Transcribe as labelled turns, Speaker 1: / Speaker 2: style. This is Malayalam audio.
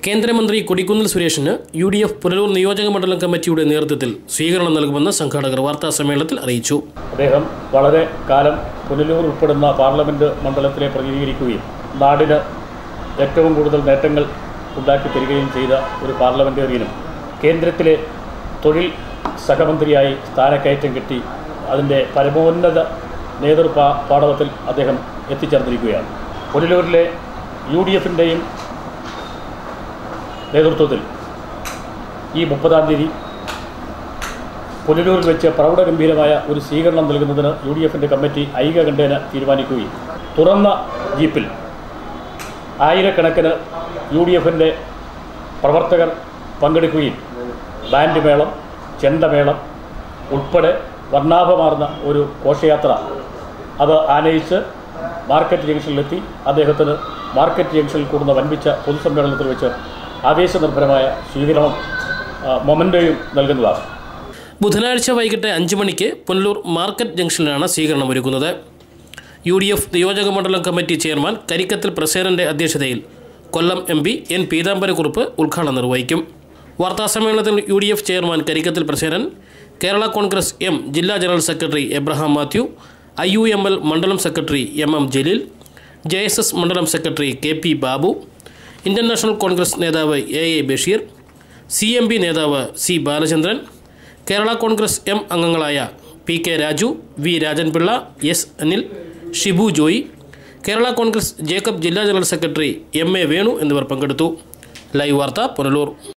Speaker 1: കേന്ദ്രമന്ത്രി കൊടിക്കുന്നിൽ സുരേഷിന് യു ഡി എഫ് പുനലൂർ നിയോജക മണ്ഡലം കമ്മിറ്റിയുടെ നേതൃത്വത്തിൽ സ്വീകരണം നൽകുമെന്ന് സംഘാടകർ വാർത്താ സമ്മേളനത്തിൽ അറിയിച്ചു
Speaker 2: അദ്ദേഹം വളരെ കാലം പുനലൂർ ഉൾപ്പെടുന്ന പാർലമെൻറ്റ് മണ്ഡലത്തിലെ പ്രതിനിധീകരിക്കുകയും നാടിന് ഏറ്റവും കൂടുതൽ നേട്ടങ്ങൾ ഉണ്ടാക്കി തരികയും ചെയ്ത ഒരു പാർലമെൻറ്റേറിയനും കേന്ദ്രത്തിലെ തൊഴിൽ സഹമന്ത്രിയായി സ്ഥാനക്കയറ്റം കിട്ടി അതിൻ്റെ പരമോന്നത നേതൃ പാ- പാടവത്തിൽ അദ്ദേഹം എത്തിച്ചേർന്നിരിക്കുകയാണ് പുനലൂരിലെ യു ഡി എഫിൻ്റെയും നേതൃത്വത്തിൽ ഈ മുപ്പതാം തീയതി പുനലൂരിൽ വെച്ച് പ്രൗഢഗംഭീരമായ ഒരു സ്വീകരണം നൽകുന്നതിന് യു ഡി എഫിൻ്റെ കമ്മിറ്റി ഐകകണ്ഠേന തീരുമാനിക്കുകയും തുറന്ന ജീപ്പിൽ ആയിരക്കണക്കിന് യു ഡി എഫിൻ്റെ പ്രവർത്തകർ പങ്കെടുക്കുകയും ബാൻഡ് മേളം ചെണ്ടമേളം ഉൾപ്പെടെ വർണ്ണാഭമാർന്ന ഒരു ഘോഷയാത്ര അത് ആനയിച്ച് മാർക്കറ്റ് ജംഗ്ഷനിലെത്തി അദ്ദേഹത്തിന് മാർക്കറ്റ് ജംഗ്ഷനിൽ കൂടുന്ന വൻപിച്ച പൊതുസമ്മേളനത്തിൽ വെച്ച് ആവേശനിർഭരമായ സ്വീകരണവും ആ, മൊമൻ്റോയും നൽകുന്നതാണ്
Speaker 1: ബുധനാഴ്ച വൈകിട്ട് അഞ്ച് മണിക്ക് പുനലൂർ മാർക്കറ്റ് ജംഗ്ഷനിലാണ് സ്വീകരണം ഒരുക്കുന്നത് യു ഡി എഫ് നിയോജക മണ്ഡലം കമ്മിറ്റി ചെയർമാൻ കരിക്കത്തിൽ പ്രസേരൻ്റെ അധ്യക്ഷതയിൽ Kollam M P N Peethambarakurup ഉദ്ഘാടനം നിർവഹിക്കും വാർത്താസമ്മേളനത്തിൽ യു ഡി എഫ് ചെയർമാൻ കരിക്കത്തിൽ പ്രസേരൻ കേരള കോൺഗ്രസ് എം ജില്ലാ general secretary Abraham Mathew I U M L മണ്ഡലം secretary M M Jaleel J S S മണ്ഡലം secretary K P Babu Indian National Congress നേതാവ് A A Basheer C M P നേതാവ് C Balachandran Kerala Congress M അംഗങ്ങളായ P K Raju V Rajanpillai S Anil Shibu Joy Kerala Congress Jacob ജില്ലാ general secretary M A Venu എന്നിവർ പങ്കെടുത്തു ലൈവ് വാർത്ത പുനലൂർ